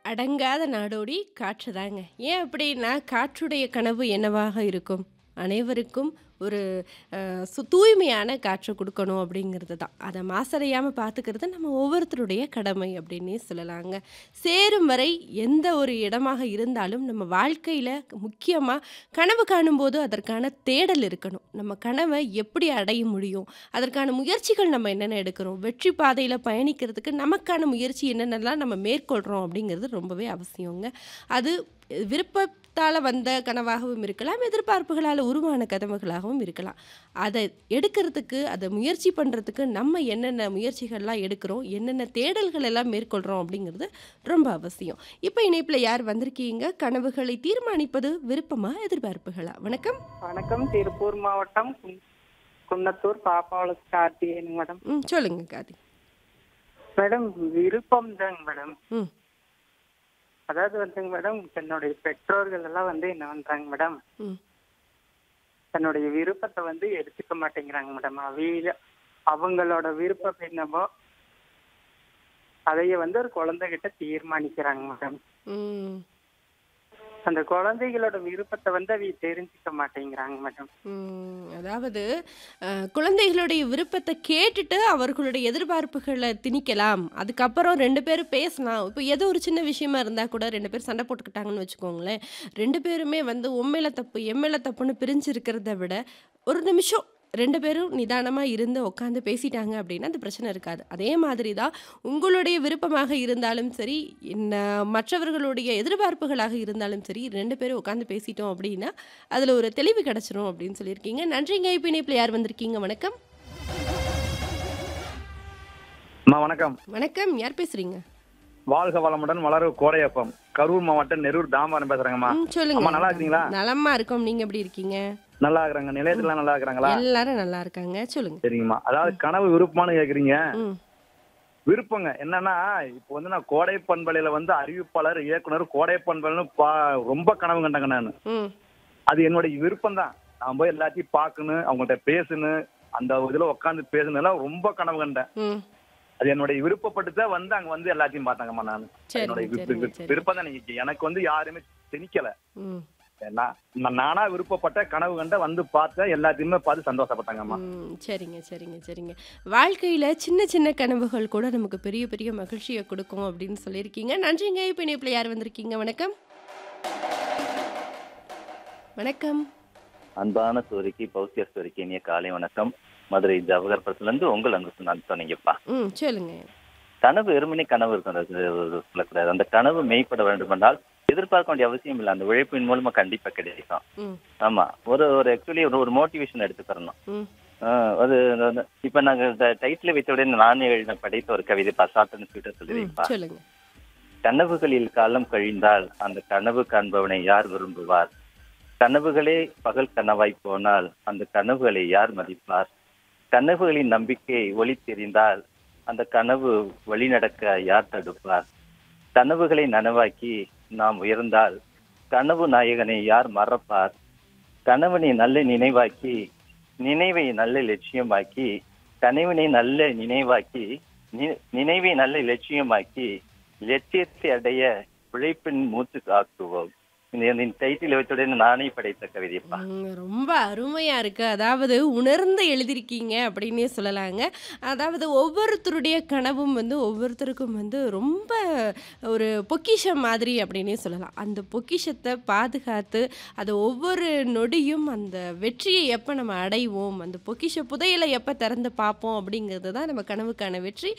அடங்காத நாடோடி காற்று தாங்க. ஏன் அப்படின்னா, காற்றுடைய கனவு என்னவாக இருக்கும்? அனைவருக்கும் ஒரு அ சு தூய்மையான காற்று குடுக்கணும் அப்படிங்கிறது தான். அத மாசடையாம பார்த்துக்கிறது நம்ம ஒவ்வொருத்தருடைய கடமை அப்படின்னே சொல்லலாங்க. சேரும் வரை எந்த ஒரு இடமாக இருந்தாலும் நம்ம வாழ்க்கையில முக்கியமா கனவு காணும்போது அதற்கான தேடல் இருக்கணும். நம்ம கனவ எப்படி அடைய முடியும்? அதற்கான முயற்சிகள் நம்ம என்னென்ன எடுக்கிறோம்? வெற்றி பாதையில பயணிக்கிறதுக்கு நமக்கான முயற்சி என்னென்னலாம் நம்ம மேற்கொள்றோம் அப்படிங்கிறது ரொம்பவே அவசியங்க. அது விருப்பத்தால வந்த கனவாகவும் இருக்கலாம், எதிர்பார்ப்புகளால உருவான கனவுகளாகவும் இருக்கலாம். அத எடுக்கிறதுக்கு, அத முயற்சி பண்றதுக்கு நம்ம என்னென்ன முயற்சிகள்லாம் எடுக்கிறோம்? என்னென்ன தேடல்கள் எல்லாம் மேற்கொள்றோம்? அப்படிங்கிறது ரொம்ப அவசியம். இப்ப இணைப்புல யார் வந்திருக்கீங்க? கனவுகளை தீர்மானிப்பது விருப்பமா? எதிர்பார்ப்புகளா? வணக்கம். வணக்கம் திருப்பூர் மாவட்டம் குன்- குன்னத்தூர் பாப்பாவளத்து கார்த்திகேயன் மேடம் ம். சொல்லுங்க கார்த்தி. மேடம் விருப்பம் தாங்க மேடம் ம். அதாவது வந்துங்க மேடம் தன்னுடைய பெற்றோர்கள் எல்லாம் வந்து என்ன பண்றாங்க மேடம் ம். தன்னுடைய விருப்பத்தை வந்து எடுத்துக்க மாட்டேங்கிறாங்க மேடம் அவையில அவங்களோட விருப்பம் என்னவோ அதைய வந்து ஒரு குழந்தைகிட்ட தீர்மானிக்கிறாங்க மேடம் ம். அந்த குழந்தைகளோட விருப்பத்தை வந்து அவைய தெரிஞ்சுக்க மாட்டேங்கிறாங்க மேடம் ம். அதாவது அ, குழந்தைகளுடைய விருப்பத்தை கேட்டுட்டு அவர்களுடைய எதிர்பார்ப்புகளை திணிக்கலாம். அதுக்கப்புறம் 2 பேரும் பேசலாம். இப்போ ஏதோ ஒரு சின்ன விஷயமா இருந்தா கூட 2 பேரும் சண்டை போட்டுக்கிட்டாங்கன்னு வச்சுக்கோங்களேன். 2 பேருமே வந்து உன் மேல தப்பு, என் மேல தப்புன்னு பிரிஞ்சு இருக்கிறத விட, ஒரு நிமிஷம் 2 பேரும் நிதானமா இருந்து உட்காந்து பேசிட்டாங்க அப்படின்னா, அந்த பிரச்சனை இருக்காது. அதே மாதிரி தான் உங்களுடைய விருப்பமாக இருந்தாலும் சரி, என்ன மற்றவர்களுடைய எதிர்பார்ப்புகளாக இருந்தாலும் சரி, 2 பேரும் உட்காந்து பேசிட்டோம் அப்படின்னா, அதுல ஒரு தெளிவு கிடைச்சிரும் அப்படின்னு சொல்லியிருக்கீங்க. நன்றிங்க. இப்ப இணைப்புல யார் வந்திருக்கீங்க? வணக்கம். அம்மா வணக்கம் வணக்கம். யார் பேசுறீங்க? வாழ்க வளமுடன் வளர கோடையப்பம் கரூர் மாவட்டம் நெரூர் தாமரம் பேசுறேங்கம்மா ம். சொல்லுங்க. அம்மா நல்லா இருக்கீங்களா நலமா இருக்கோம். நீங்க எப்படி இருக்கீங்க? நல்லா இருக்கிறாங்க நிலையத்துல நல்லா இருக்கிறாங்களா எல்லாரும் நல்லா இருக்காங்க. சொல்லுங்க. சரிங்கம்மா அதாவது கனவு விருப்பமானு கேக்குறீங்க ம். விருப்பங்க என்னன்னா இப்போ வந்து நான் கோடை பண்பலையில வந்து அறிவிப்பாளர் இயக்குனர் கோடை பண்பலைன்னு பா- ரொம்ப கனவு கண்டங்க நான் ம். அது என்னுடைய விருப்பம் தான் நான் போய் எல்லாத்தையும் பார்க்கணும் அவங்கள்ட்ட பேசணும் அந்த இதுல உட்காந்து பேசணும் ரொம்ப கனவு கண்டேன் ம். அது என்னுடைய விருப்பப்பட்டு தான் வந்து அங்க வந்து எல்லாத்தையும் பார்த்தாங்கம்மா நான் சரிங்க, என்னுடைய விருப்ப- சரிங்க, விருப்ப- சரிங்க. விருப்பம் தான் நீங்க எனக்கு வந்து யாருமே திணிக்கல ம். நான் நான் நானா விருப்பப்பட்ட கனவு கண்ட வந்து பார்த்தேன் எல்லாத்தையுமே பார்த்து சந்தோஷப்பட்டாங்கம்மா ம். சரிங்க, சரிங்க, சரிங்க. வாழ்க்கையில சின்ன சின்ன கனவுகள் கூட நமக்கு பெரிய பெரிய மகிழ்ச்சிய குடுக்கும் அப்படின்னு சொல்லியிருக்கீங்க. நன்றிங்க. இப்ப இணைப்புல யார் வந்திருக்கீங்க? வணக்கம். வணக்கம். அன்பான சோரிக்கு பௌத்திய சோரிக்கு இனிய காலை வணக்கம் மதுரை ஜவஹர்புரத்துல இருந்து உங்கள் அங்கு நான் சொன்னீங்கப்பா ம். சொல்லுங்க. கனவு வெறுமனே கனவு இருக்கும் அது சொல்லக்கூடாது அந்த கனவு மெய்ப்பட வேண்டுமென்றால் எதிர்பார்க்க வேண்டிய அவசியம் இல்லை அந்த உழைப்பின் மூலமா கண்டிப்பா கிடைக்கும் ம். ஆமா ஒரு ஒரு ஆக்சுவலி ஒரு ஒரு மோட்டிவேஷன் எடுத்துக்கிறணும் ம். ஆஹ் அது அது- இப்ப நாங்க டைட்டில் வைத்த உடனே நானே எழுதின படைத்த ஒரு கவிதை பசாட்டன் ஸ்வீட்டர் ம். சொல்லுறீங்கப்பா சொல்லுங்க. கனவுகளில் காலம் கழிந்தால் அந்த கனவு காண்பவனை யார் விரும்புவார் கனவுகளே பகல் கனவாய் போனால் அந்த கனவுகளை யார் மதிப்பார் கனவுகளின் நம்பிக்கை ஒளி தெரிந்தால் அந்த கனவு வழிநடக்க யார் தடுப்பார் கனவுகளை நனவாக்கி நாம் உயர்ந்தால் கனவு நாயகனை யார் மறப்பார் கணவனை நல்ல நினைவாக்கி நினைவை நல்ல லட்சியமாக்கி கனவினை நல்ல நினைவாக்கி நி- நினைவை நல்ல லட்சியமாக்கி லட்சியத்தை அடைய உழைப்பின் மூச்சு ஆக்குவோம் இந்த டைட்டில் வைத்துடன் நானே படைத்த கவிதைப்பா ம், ரொம்ப அருமையா இருக்கு. அதாவது உணர்ந்து எழுதியிருக்கீங்க அப்படின்னே சொல்லலாங்க. அதாவது ஒவ்வொருத்தருடைய கனவும் வந்து ஒவ்வொருத்தருக்கும் வந்து ரொம்ப ஒரு பொக்கிஷம் மாதிரி அப்படின்னே சொல்லலாம். அந்த பொக்கிஷத்தை பாதுகாத்து அதை ஒவ்வொரு நொடியும் அந்த வெற்றியை எப்போ நம்ம அடைவோம், அந்த பொக்கிஷ புதையலை எப்போ திறந்து பார்ப்போம் அப்படிங்கிறது தான் நம்ம கனவுக்கான வெற்றி.